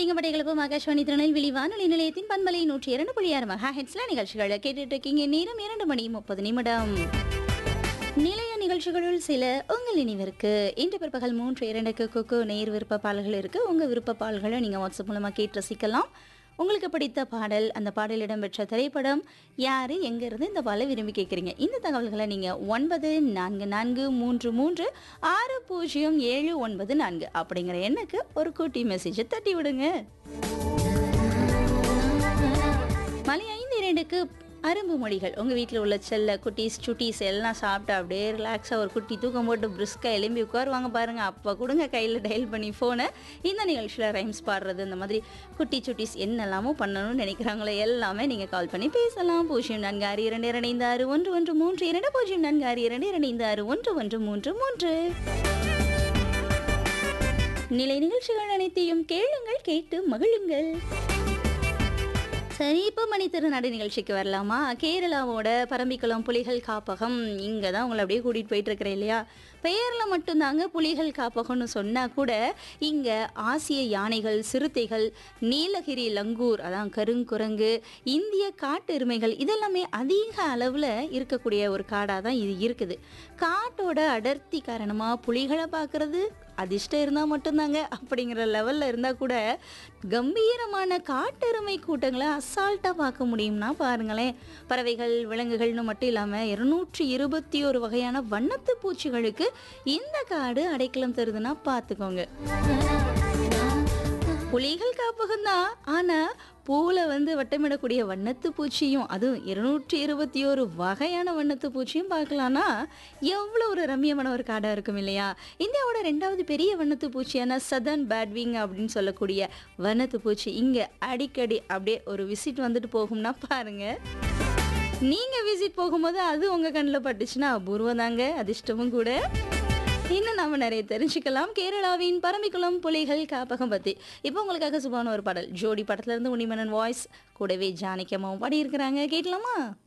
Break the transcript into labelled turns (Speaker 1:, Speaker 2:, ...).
Speaker 1: கேட்டீங்க படைகளுக்கும் ஆகாஷ்வாணி திருநெல்வேலி வானொலி நிலையத்தின் பண்பலை நூற்றி இரண்டு புள்ளி ஆறு மெகா ஹெட்ஸ்ல நிகழ்ச்சிகளை கேட்டுட்டு இருக்கீங்க நேரம் இரண்டு மணி முப்பது நிமிடம் நிலைய நிகழ்ச்சிகளுள் சில உங்கள் நினைவிற்கு இன்று பிற்பகல் மூன்று இரண்டுக்கு குக்கு நேர் விருப்ப பாடல்கள் இருக்கு உங்க விருப்ப பாடல்களை நீங்க வாட்ஸ்அப் மூலமா கேட்டு ரசிக்கலாம் உங்களுக்கு பிடித்த பாடல் அந்த பாடல் இடம்பெற்ற திரைப்படம் யாரு எங்க இருந்து இந்த பாடலை விரும்பி கேட்குறீங்க இந்த தகவல்களை நீங்க ஒன்பது நான்கு நான்கு மூன்று மூன்று ஆறு பூஜ்ஜியம் ஏழு ஒன்பது நான்கு அப்படிங்கிற எண்ணுக்கு ஒரு குட்டி மெசேஜை தட்டி விடுங்க மணி ஐந்து இரண்டுக்கு அரும்பு மொழிகள் உங்கள் வீட்டில் உள்ள செல்ல குட்டீஸ் சுட்டீஸ் எல்லாம் சாப்பிட்டு அப்படியே ரிலாக்ஸாக ஒரு குட்டி தூக்கம் போட்டு பிரிஸ்காக எலும்பி உட்காருவாங்க பாருங்கள் அப்போ கொடுங்க கையில் டயல் பண்ணி ஃபோனை இந்த நிகழ்ச்சியில் ரைம்ஸ் பாடுறது இந்த மாதிரி குட்டி சுட்டீஸ் என்னெல்லாமோ பண்ணணும்னு நினைக்கிறாங்களோ எல்லாமே நீங்கள் கால் பண்ணி பேசலாம் பூஜ்ஜியம் நான்கு ஆறு இரண்டு இரண்டு ஐந்து ஆறு ஒன்று ஒன்று மூன்று இரண்டு பூஜ்ஜியம் நான்கு ஆறு இரண்டு இரண்டு ஐந்து ஆறு ஒன்று ஒன்று மூன்று மூன்று நிலை நிகழ்ச்சிகள் அனைத்தையும் கேளுங்கள் கேட்டு மகிழுங்கள் சரி இப்போ மணி திருநாடு நிகழ்ச்சிக்கு வரலாமா கேரளாவோட பரம்பிக்குளம் புலிகள் காப்பகம் இங்கே தான் உங்களை அப்படியே கூட்டிகிட்டு போயிட்டு இருக்கிறேன் இல்லையா பெயரில் மட்டும்தாங்க புலிகள் காப்பகம்னு சொன்னால் கூட இங்கே ஆசிய யானைகள் சிறுத்தைகள் நீலகிரி லங்கூர் அதான் கருங்குரங்கு இந்திய காட்டு எருமைகள் இதெல்லாமே அதிக அளவில் இருக்கக்கூடிய ஒரு காடாக தான் இது இருக்குது காட்டோட அடர்த்தி காரணமாக புலிகளை பார்க்குறது அதிர்ஷ்டம் இருந்தால் மட்டும்தாங்க அப்படிங்கிற லெவலில் இருந்தால் கூட கம்பீரமான காட்டெருமை கூட்டங்களை அசால்ட்டாக பார்க்க முடியும்னா பாருங்களேன் பறவைகள் விலங்குகள்னு மட்டும் இல்லாமல் இருநூற்றி இருபத்தி ஒரு வகையான வண்ணத்து பூச்சிகளுக்கு இந்த காடு அடைக்கலம் தருதுன்னா பார்த்துக்கோங்க புலிகள் காப்பகம் தான் ஆனால் பூவில் வந்து வட்டமிடக்கூடிய வண்ணத்து பூச்சியும் அதுவும் இருநூற்றி இருபத்தி ஒரு வகையான வண்ணத்து பூச்சியும் பார்க்கலான்னா எவ்வளோ ஒரு ரம்மியமான ஒரு காடாக இருக்கும் இல்லையா இந்தியாவோட ரெண்டாவது பெரிய வண்ணத்து பூச்சியான சதர்ன் பேட்விங் அப்படின்னு சொல்லக்கூடிய வண்ணத்து பூச்சி இங்கே அடிக்கடி அப்படியே ஒரு விசிட் வந்துட்டு போகும்னா பாருங்க நீங்கள் விசிட் போகும்போது அது உங்கள் கண்ணில் பட்டுச்சுன்னா அபூர்வம் தாங்க அதிர்ஷ்டமும் கூட இன்னும் நாம நிறைய தெரிஞ்சுக்கலாம் கேரளாவின் பரம்பிக்குளம் புலிகள் காப்பகம் பத்தி இப்போ உங்களுக்காக சுபான ஒரு பாடல் ஜோடி படத்துல இருந்து உனிமனன் வாய்ஸ் கூடவே ஜானகி அம்மாவும் பாடியிருக்கிறாங்க கேட்கலாமா